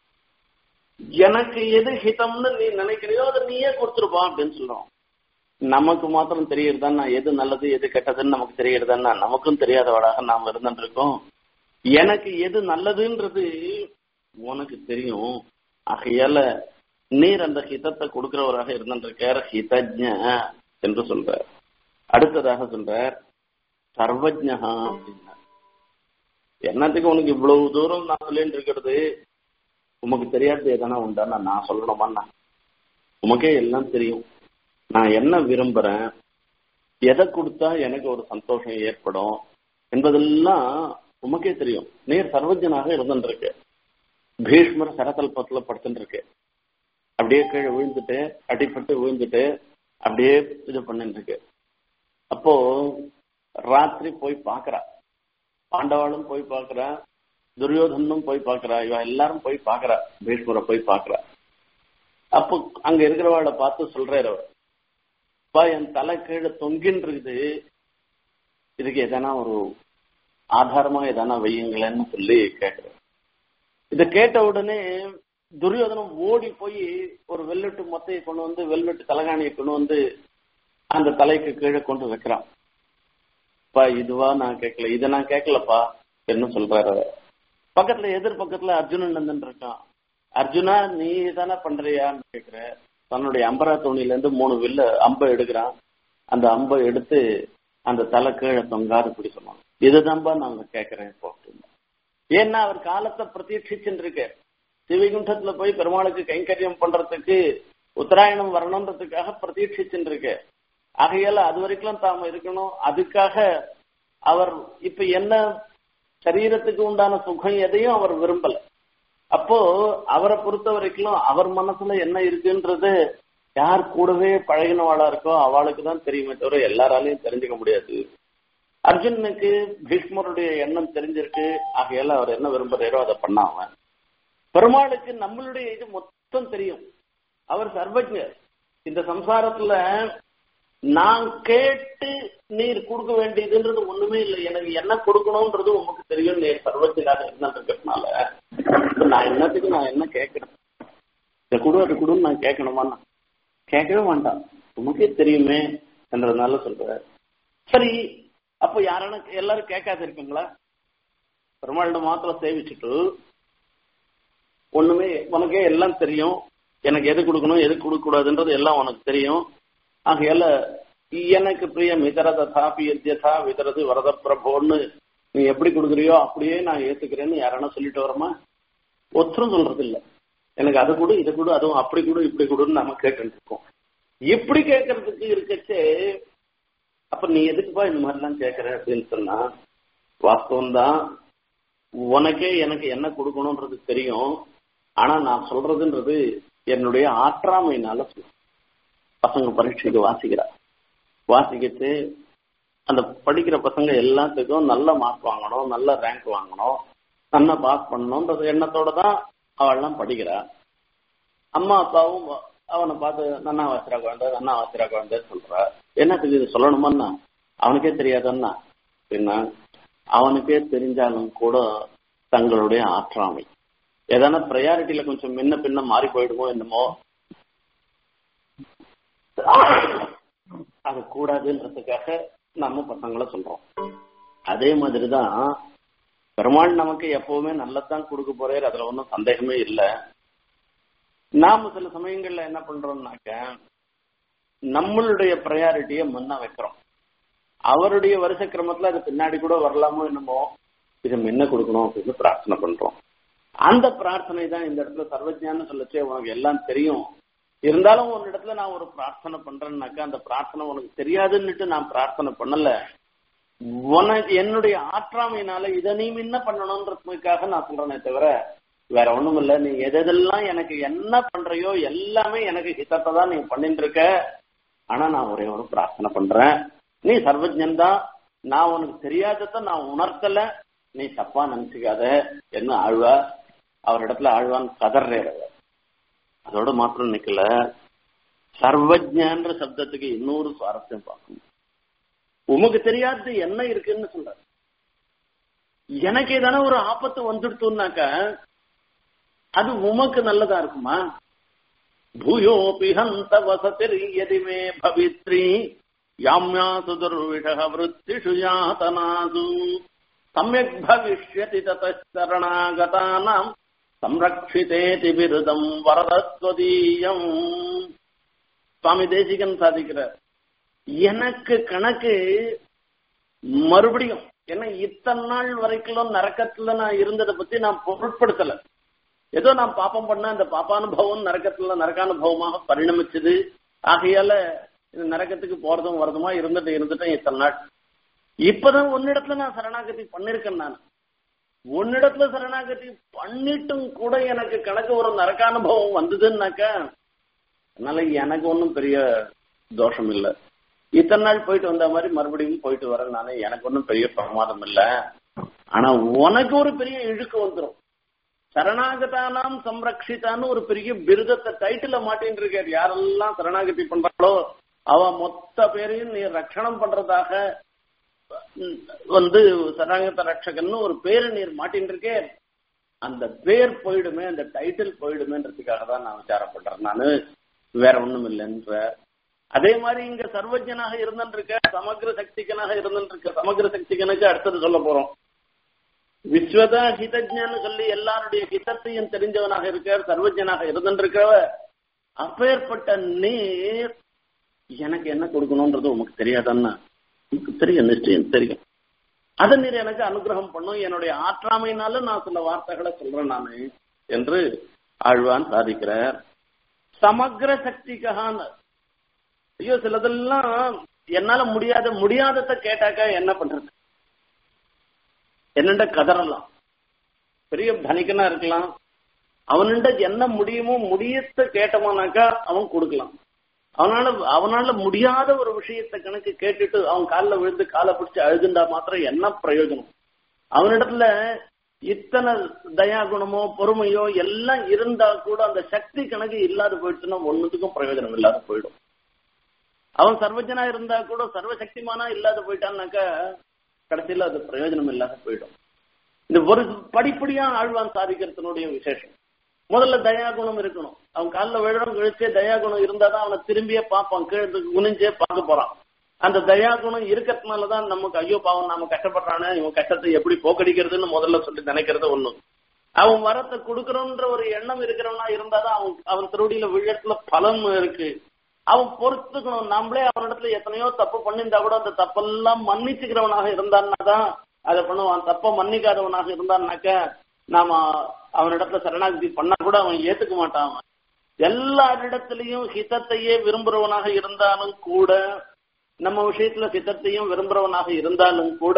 எனக்கு எது ஹிதம்னு நீ நினைக்கிறியோ அதை நீயே கொடுத்துருப்பா அப்படின்னு சொல்றோம் நமக்கு மாத்திரம் தெரியறதா எது நல்லது எது கெட்டதுன்னு நமக்கு தெரியறதா நமக்கும் தெரியாதவடாக நாம் இருந்துட்டு இருக்கோம் எனக்கு எது நல்லதுன்றது உனக்கு தெரியும் ஆகையால நீர் அந்த ஹிதத்தை கொடுக்கிறவராக இருந்திருக்கார் ஹிதஜ என்று சொல்றார் அடுத்ததாக சொல்றார் சர்வஜா அப்படின்னா என்னத்துக்கு உனக்கு இவ்வளவு தூரம் நான் சொல்லிட்டு இருக்கிறது உமக்கு தெரியாதது எதனா உண்டா நான் சொல்லணுமாண்ணா உமக்கே எல்லாம் தெரியும் நான் என்ன விரும்புறேன் எதை கொடுத்தா எனக்கு ஒரு சந்தோஷம் ஏற்படும் என்பதெல்லாம் உமக்கே தெரியும் நீர் சர்வஜனாக இருந்துருக்கு பீஷ்மர் சரதல்பத்துல படுத்துட்டு இருக்கு அப்படியே கீழே விழுந்துட்டு அடிப்பட்டு விழுந்துட்டு அப்படியே இது பண்ணிட்டு இருக்கு அப்போ ராத்திரி போய் பாக்குறா பாண்டவாளும் போய் பாக்குறா துரியோதனும் போய் பாக்குறா இவன் எல்லாரும் போய் பாக்குறா பீஷ்மரை போய் பாக்குறா அப்போ அங்க இருக்கிறவாளை பார்த்து சொல்றாரு அவர் அப்பா என் தலை கீழே தொங்கின்னு இருக்குது இதுக்கு எதனா ஒரு ஆதாரமா எதனா வையுங்களேன்னு சொல்லி கேட்கிறேன் இதை கேட்ட உடனே துரியோதனம் ஓடி போய் ஒரு வெள்ளட்டு மொத்தையை கொண்டு வந்து வெல்வெட்டு தலகாணியை கொண்டு வந்து அந்த தலைக்கு கீழே கொண்டு வைக்கிறான் பா இதுவா நான் கேட்கல இதை நான் கேட்கலப்பா என்ன சொல்றாரு பக்கத்துல எதிர் பக்கத்துல அர்ஜுனன் நந்தன் இருக்கான் அர்ஜுனா நீ தானே பண்றியான்னு கேக்குற தன்னுடைய அம்பரா தோணில இருந்து மூணு வில்ல அம்பை எடுக்கிறான் அந்த அம்பை எடுத்து அந்த தலை கீழே தொங்காரு இப்படி சொன்னான் இதுதான்பா நாங்க கேட்கிறேன் இப்போ ஏன்னா அவர் காலத்தை பிரதீட்சிச்சுட்டு இருக்க சிவகுண்டத்துல போய் பெருமாளுக்கு கைங்கரியம் பண்றதுக்கு உத்தராயணம் வரணுன்றதுக்காக பிரதீட்சிச்சுட்டு இருக்க ஆகையால அது வரைக்கும் தாம இருக்கணும் அதுக்காக அவர் இப்ப என்ன சரீரத்துக்கு உண்டான சுகம் எதையும் அவர் விரும்பல அப்போ அவரை பொறுத்த வரைக்கும் அவர் மனசுல என்ன இருக்குன்றது யார் கூடவே பழகினவாளா இருக்கோ அவளுக்கு தான் தெரியுமே தவிர எல்லாராலையும் தெரிஞ்சுக்க முடியாது அர்ஜுனனுக்கு பீஷ்மருடைய எண்ணம் தெரிஞ்சிருக்கு ஆகையால அவர் என்ன விரும்புறாரோ அதை பண்ணாம பெருமாளுக்கு நம்மளுடைய இது மொத்தம் தெரியும் அவர் சர்வஜர் இந்த சம்சாரத்துல நான் கேட்டு நீர் கொடுக்க வேண்டியதுன்றது ஒண்ணுமே இல்லை எனக்கு என்ன கொடுக்கணும்ன்றது உமக்கு தெரியும் நீர் சர்வஜராக இருந்திருக்கிறதுனால நான் என்னத்துக்கு நான் என்ன கேட்கணும் இதை கொடு அது கொடுன்னு நான் கேட்கணுமா கேட்கவே வேண்டாம் உமக்கே தெரியுமே என்றதுனால சொல்ற சரி அப்ப யாரான எல்லாரும் கேட்காத இருக்கீங்களா பெருமாள்கிட்ட மாத்திரம் சேவிச்சுட்டு ஒண்ணுமே உனக்கே எல்லாம் தெரியும் எனக்கு எது கொடுக்கணும் எது கொடுக்க கூடாதுன்றது எல்லாம் உனக்கு தெரியும் ஆகையால எனக்கு பிரியம் இதர ததாபி எத்யதா விதரது வரத பிரபோன்னு நீ எப்படி கொடுக்குறியோ அப்படியே நான் ஏத்துக்கிறேன்னு யாரானா சொல்லிட்டு வரமா ஒத்தரும் சொல்றது இல்ல எனக்கு அதை கொடு இதை கொடு அதுவும் அப்படி கொடு இப்படி கொடுன்னு நம்ம கேட்டு இருக்கோம் இப்படி கேட்கறதுக்கு இருக்கச்சே அப்ப நீ எதுக்குப்பா இந்த மாதிரிலாம் கேட்கற அப்படின்னு சொன்னா வாஸ்தவம் தான் உனக்கே எனக்கு என்ன கொடுக்கணும்ன்றது தெரியும் ஆனா நான் சொல்றதுன்றது என்னுடைய ஆற்றாமையினால சொல்றேன் பசங்க பரீட்சைக்கு வாசிக்கிறா வாசிக்கிட்டு அந்த படிக்கிற பசங்க எல்லாத்துக்கும் நல்ல மார்க் வாங்கணும் நல்ல ரேங்க் வாங்கணும் நல்லா பாஸ் பண்ணணும்ன்ற எண்ணத்தோட தான் அவள்லாம் படிக்கிறா அம்மா அப்பாவும் அவனை பார்த்து நன்னா வாசிரா குழந்தை நன்னா வாசிரா குழந்தை சொல்றா என்னத்துக்கு இது சொல்லணுமான்னா அவனுக்கே தெரியாதன்னா அப்படின்னா அவனுக்கே தெரிஞ்சாலும் கூட தங்களுடைய ஆற்றாமை ஏதான ப்ரையாரிட்டியில கொஞ்சம் முன்ன பின்ன மாறி போயிடுமோ என்னமோ அது கூடாதுன்றதுக்காக நம்ம பசங்களை சொல்றோம் அதே மாதிரிதான் பெருமாள் நமக்கு எப்பவுமே நல்லதான் கொடுக்க போறாரு அதுல ஒன்றும் சந்தேகமே இல்லை நாம சில சமயங்கள்ல என்ன பண்றோம்னாக்க நம்மளுடைய ப்ரையாரிட்டியை முன்ன வைக்கிறோம் அவருடைய வருஷ கிரமத்துல அது பின்னாடி கூட வரலாமோ என்னமோ இது முன்ன கொடுக்கணும் அப்படின்னு பிரார்த்தனை பண்றோம் அந்த பிரார்த்தனை தான் இந்த இடத்துல சர்வஜான்னு சொல்லச்சே உனக்கு எல்லாம் தெரியும் இருந்தாலும் ஒரு இடத்துல நான் ஒரு பிரார்த்தனை பண்றேன்னாக்கா அந்த பிரார்த்தனை உனக்கு தெரியாதுன்னுட்டு நான் பிரார்த்தனை பண்ணல உனக்கு என்னுடைய ஆற்றாமையினால இதை நீ முன்ன பண்ணணும்ன்றதுக்காக நான் சொல்றேனே தவிர வேற ஒண்ணும் இல்ல நீ எதெல்லாம் எனக்கு என்ன பண்றையோ எல்லாமே எனக்கு ஹிதத்தை தான் நீ பண்ணிட்டு இருக்க ஆனா நான் ஒரே ஒரு பிரார்த்தனை பண்றேன் நீ சர்வஜன் தான் நான் உனக்கு தெரியாதத நான் உணர்த்தல நீ தப்பா நினைச்சுக்காத என்ன ஆழ்வா அவரிடத்துல ஆழ்வான் கதர்றேர் அதோட மாத்திரம் நிக்கல சர்வஜன்ற சப்தத்துக்கு இன்னொரு சுவாரஸ்யம் பார்க்கணும் உமக்கு தெரியாதது என்ன இருக்குன்னு சொல்ற எனக்கு ஏதான ஒரு ஆபத்து வந்துடுத்துனாக்க அது உமக்கு நல்லதா இருக்குமா பூயோபி ஹந்த வசதிர் எதிமே பவித்ரி யாம்யாசு துர்விஷ விருத்திஷு யாதனாசு சமயக் பவிஷ்யதி தரணாகதானாம் சம்ரக்ஷிதேதி விருதம் வரதஸ்வதீயம் சுவாமி தேசிகன் சாதிக்கிறார் எனக்கு கணக்கு மறுபடியும் ஏன்னா இத்தனை நாள் வரைக்கும் நரக்கத்துல நான் இருந்ததை பத்தி நான் பொருட்படுத்தல ஏதோ நான் பாப்பம் பண்ண அந்த பாப்பானுபவம் நரக்கத்துல நரக்கானுபவமாக பரிணமிச்சது ஆகையால இந்த நரக்கத்துக்கு போறதும் வரதுமா இருந்துட்டு இருந்துட்டேன் இத்தனை நாள் இப்பதான் ஒன்னிடத்துல நான் சரணாகதி பண்ணிருக்கேன் நான் உன்னிடத்துல சரணாகதி பண்ணிட்டும் கூட எனக்கு கணக்கு ஒரு நரக்கானுபவம் வந்ததுன்னாக்க அதனால எனக்கு ஒன்றும் பெரிய தோஷம் இல்லை இத்தனை நாள் போயிட்டு வந்த மாதிரி மறுபடியும் போயிட்டு வரேன் நானே எனக்கு ஒன்றும் பெரிய பிரமாதம் இல்லை ஆனா உனக்கு ஒரு பெரிய இழுக்கு வந்துடும் சரணாகதானாம் சம்ரக்ஷிதான்னு ஒரு பெரிய விருதத்தை டைட்டில மாட்டின்னு இருக்கார் யாரெல்லாம் சரணாகதி பண்றாளோ அவ மொத்த பேரையும் நீ ரட்சணம் பண்றதாக வந்து சரணாகத ரட்சகன்னு ஒரு பேரு நீர் மாட்டின்னு இருக்கே அந்த பேர் போயிடுமே அந்த டைட்டில் போயிடுமேன்றதுக்காக தான் நான் விசாரம் பண்றேன் நானு வேற ஒண்ணும் இல்லைன்ற அதே மாதிரி இங்க சர்வஜனாக இருந்துருக்க சமகிர சக்திகனாக இருந்துருக்க சமகிர சக்திகனுக்கு அடுத்தது சொல்ல போறோம் விஸ்வத ஹிதஜன்னு சொல்லி எல்லாருடைய ஹிதத்தையும் தெரிஞ்சவனாக இருக்கார் சர்வஜனாக இருந்திருக்கிறவ அப்பேற்பட்ட நீர் எனக்கு என்ன கொடுக்கணும்ன்றது உமக்கு தெரியாதன்னா உனக்கு தெரியும் நிச்சயம் தெரியும் அதை நீர் எனக்கு அனுகிரகம் பண்ணும் என்னுடைய ஆற்றாமையினால நான் சில வார்த்தைகளை சொல்றேன் நானு என்று ஆழ்வான் சாதிக்கிறார் சமக்ர சக்திக்கான ஐயோ சிலதெல்லாம் என்னால முடியாத முடியாதத கேட்டாக்கா என்ன பண்றது என்னண்ட கதறலாம் பெரிய தனிக்கனா இருக்கலாம் அவன்கிட்ட என்ன முடியுமோ முடியத்த கேட்டமானாக்கா அவன் கொடுக்கலாம் அவனால அவனால முடியாத ஒரு விஷயத்த கணக்கு கேட்டுட்டு அவன் காலில் விழுந்து காலை பிடிச்சு அழுதுண்டா மாத்திரம் என்ன பிரயோஜனம் அவனிடத்துல இத்தனை தயா குணமோ பொறுமையோ எல்லாம் இருந்தா கூட அந்த சக்தி கணக்கு இல்லாத போயிடுச்சுன்னா ஒன்னுத்துக்கும் பிரயோஜனம் இல்லாத போயிடும் அவன் சர்வஜனா இருந்தா கூட சர்வசக்திமானா இல்லாத போயிட்டான்னாக்கா கடைசியில அது பிரயோஜனம் இல்லாத போயிடும் இந்த ஒரு படிப்படியா ஆழ்வான் சாதிக்கிறதுனுடைய விசேஷம் முதல்ல தயாகுணம் இருக்கணும் அவன் காலில் விழுறம் கழிச்சே தயாகுணம் இருந்தாதான் அவனை திரும்பியே பார்ப்பான் கீழே குனிஞ்சே பார்க்க போறான் அந்த தயாகுணம் இருக்கிறதுனாலதான் நமக்கு ஐயோ பாவம் நாம கஷ்டப்படுறானே இவன் கஷ்டத்தை எப்படி போக்கடிக்கிறதுன்னு முதல்ல சொல்லி நினைக்கிறது ஒண்ணு அவன் வரத்தை கொடுக்கணும்ன்ற ஒரு எண்ணம் இருக்கிறவனா இருந்தாதான் அவன் அவன் திருவடியில விழத்துல பலம் இருக்கு அவன் பொறுத்துக்கணும் நம்மளே அவனிடத்துல எத்தனையோ தப்பு பண்ணியிருந்தா கூட அந்த தப்பெல்லாம் மன்னிச்சுக்கிறவனாக இருந்தான்னா தான் அதை பண்ணுவான் தப்ப மன்னிக்காதவனாக இருந்தான்னாக்க நாம அவனிடத்துல சரணாகதி பண்ணா கூட அவன் ஏத்துக்க மாட்டான் அவன். எல்லாரிடத்திலையும் ஹிதத்தையே விரும்புறவனாக இருந்தாலும் கூட நம்ம விஷயத்துல ஹிதத்தையும் விரும்புறவனாக இருந்தாலும் கூட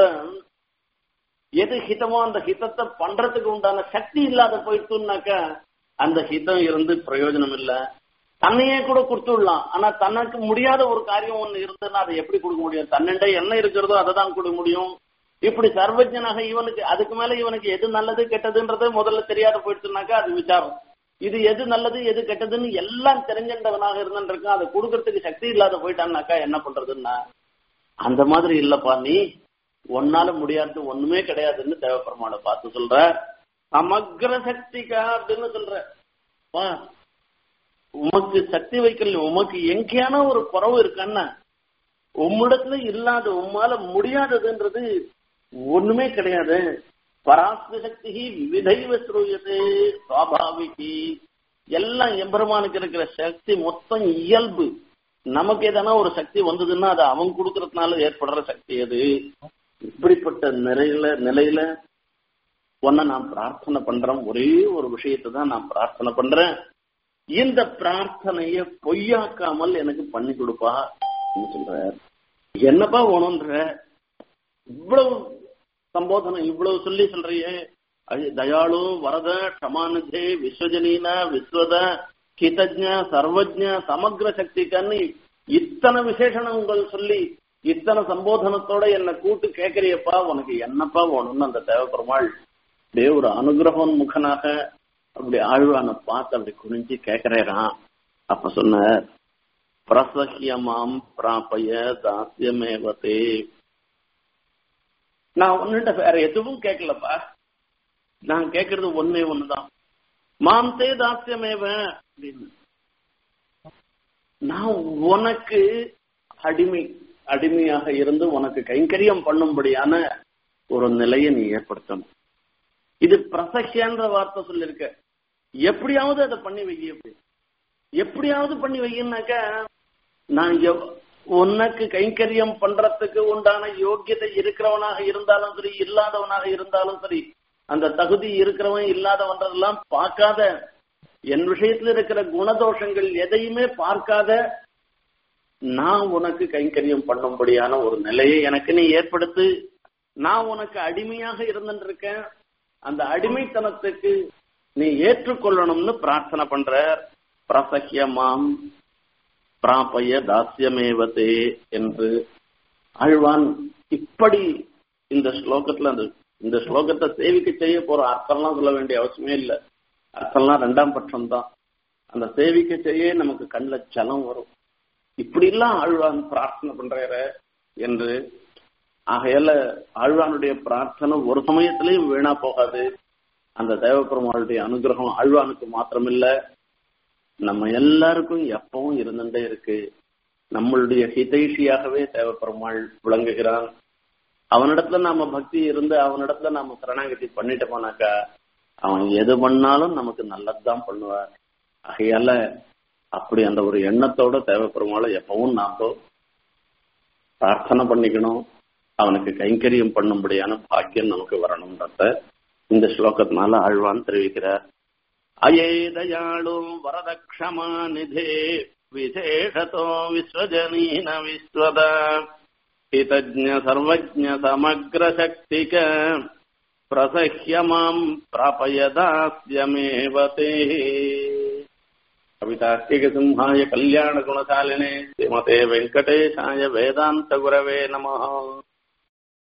எது ஹிதமோ அந்த ஹிதத்தை பண்றதுக்கு உண்டான சக்தி இல்லாத போயிட்டுனாக்க அந்த ஹிதம் இருந்து பிரயோஜனம் இல்ல தன்னையே கூட கொடுத்துடலாம் ஆனா தனக்கு முடியாத ஒரு காரியம் ஒண்ணு இருந்ததுன்னா அதை எப்படி கொடுக்க முடியும் தன்னிட என்ன இருக்கிறதோ அதை தான் கொடுக்க முடியும் இப்படி சர்வஜனாக இவனுக்கு அதுக்கு மேல இவனுக்கு எது நல்லது கெட்டதுன்றது முதல்ல தெரியாத போயிடுச்சுனாக்கா அது விசாரம் இது எது நல்லது எது கெட்டதுன்னு எல்லாம் தெரிஞ்சின்றவனாக இருந்துருக்கான் அதை கொடுக்கறதுக்கு சக்தி இல்லாத போயிட்டான்னாக்கா என்ன பண்றதுன்னா அந்த மாதிரி இல்லப்பா நீ ஒன்னால முடியாது ஒண்ணுமே கிடையாதுன்னு தேவப்பெருமாளை பார்த்து சொல்ற சமக்ர சக்திக்கா அப்படின்னு சொல்ற வா உமக்கு சக்தி வைக்கல உமக்கு எங்கேயான ஒரு குறவு இருக்கான்னா உம்மிடத்துல இல்லாத உம்மால முடியாததுன்றது ஒண்ணுமே கிடையாது பராஸ்ம சக்தி விதைவ ஸ்ரூயது சுவாபாவிகி எல்லாம் எம்பெருமானுக்கு இருக்கிற சக்தி மொத்தம் இயல்பு நமக்கு எதனா ஒரு சக்தி வந்ததுன்னா அது அவன் கொடுக்கறதுனால ஏற்படுற சக்தி அது இப்படிப்பட்ட நிலையில நிலையில ஒன்ன நான் பிரார்த்தனை பண்றேன் ஒரே ஒரு விஷயத்தை தான் நான் பிரார்த்தனை பண்றேன் இந்த பிரார்த்தனைய பொய்யாக்காமல் எனக்கு பண்ணி கொடுப்பா சொல்ற என்னப்பா வேணும்ன்ற இவ்வளவு சம்போதனம் இவ்வளவு சொல்லி சொல்றியே அது தயாளு வரத க்ஷமானுஜே விஸ்வஜனீன விஸ்வத கிதஜ சர்வஜ சமக்ர சக்திக்கான்னு இத்தனை விசேஷணங்கள் சொல்லி இத்தனை சம்போதனத்தோட என்ன கூட்டு கேட்கறியப்பா உனக்கு என்னப்பா வேணும்னு அந்த தேவப்பெருமாள் அப்படியே ஒரு அனுகிரகம் முகனாக அப்படி ஆழ்வான பார்த்து அப்படி குனிஞ்சு கேட்கிறேறான் அப்ப சொன்ன பிரசஹ்யமாம் பிராபய தாசியமேவதே நான் ஒன்னுட்ட வேற எதுவும் கேட்கலப்பா நான் கேட்கறது ஒன்னே ஒண்ணுதான் மாம்தே தாசியமேவ அப்படின்னு நான் உனக்கு அடிமை அடிமையாக இருந்து உனக்கு கைங்கரியம் பண்ணும்படியான ஒரு நிலையை நீ ஏற்படுத்தணும் இது பிரசக்கியன்ற வார்த்தை சொல்லிருக்க எப்படியாவது அதை பண்ணி வை அப்படி எப்படியாவது பண்ணி வையினாக்க நான் எவ்- உனக்கு கைங்கரியம் பண்றதுக்கு உண்டான யோக்கியதை இருக்கிறவனாக இருந்தாலும் சரி இல்லாதவனாக இருந்தாலும் சரி அந்த தகுதி இருக்கிறவன் இல்லாதவன்றதெல்லாம் பார்க்காத என் விஷயத்துல இருக்கிற குணதோஷங்கள் எதையுமே பார்க்காத நான் உனக்கு கைங்கரியம் பண்ணும்படியான ஒரு நிலையை எனக்கு நீ ஏற்படுத்து நான் உனக்கு அடிமையாக இருந்துருக்கேன் அந்த அடிமைத்தனத்துக்கு நீ ஏற்றுக்கொள்ளணும்னு பிரார்த்தனை பண்ற பிரசக்கியமாம் பிராபய தாசியமேவதே என்று ஆழ்வான் இப்படி இந்த ஸ்லோகத்துல அந்த இந்த ஸ்லோகத்தை சேவிக்க செய்ய போற அர்த்தம்லாம் சொல்ல வேண்டிய அவசியமே இல்லை அர்த்தம்லாம் ரெண்டாம் பட்சம் தான் அந்த சேவிக்க செய்ய நமக்கு கண்ணில் ஜலம் வரும் இப்படி எல்லாம் ஆழ்வான் பிரார்த்தனை பண்றாரு என்று ஆகையால ஆழ்வானுடைய பிரார்த்தனை ஒரு சமயத்திலையும் வீணா போகாது அந்த தேவப்பெருமாளுடைய அனுகிரகம் ஆழ்வானுக்கு மாத்திரமில்ல நம்ம எல்லாருக்கும் எப்பவும் இருந்துட்டே இருக்கு நம்மளுடைய ஹிதைஷியாகவே தேவப்பெருமாள் விளங்குகிறான் அவனிடத்துல நாம பக்தி இருந்து அவனிடத்துல நாம சரணாகதி பண்ணிட்டு போனாக்கா அவன் எது பண்ணாலும் நமக்கு நல்லதுதான் பண்ணுவார் ஆகையால அப்படி அந்த ஒரு எண்ணத்தோட தேவைப்படுமால எப்பவும் நாம பிரார்த்தனை பண்ணிக்கணும் அவனுக்கு கைங்கரியம் பண்ணும்படியான பாக்கியம் நமக்கு வரணும்ன்றத இந்த ஸ்லோகத்தினால ஆழ்வான் தெரிவிக்கிறார் அயே தயாளு வரதக்ஷமா நிதே விசேஷத்தோ விஸ்வஜனீன விஸ்வத हितज्ञ सर्वज्ञ समग्र शक्तिक प्रसह्य माम् प्रापयदास्यमेव ते कवितार्किकसिंहाय कल्याणगुणशालिने श्रीमते वेङ्कटेशाय वेदान्तगुरवे नमः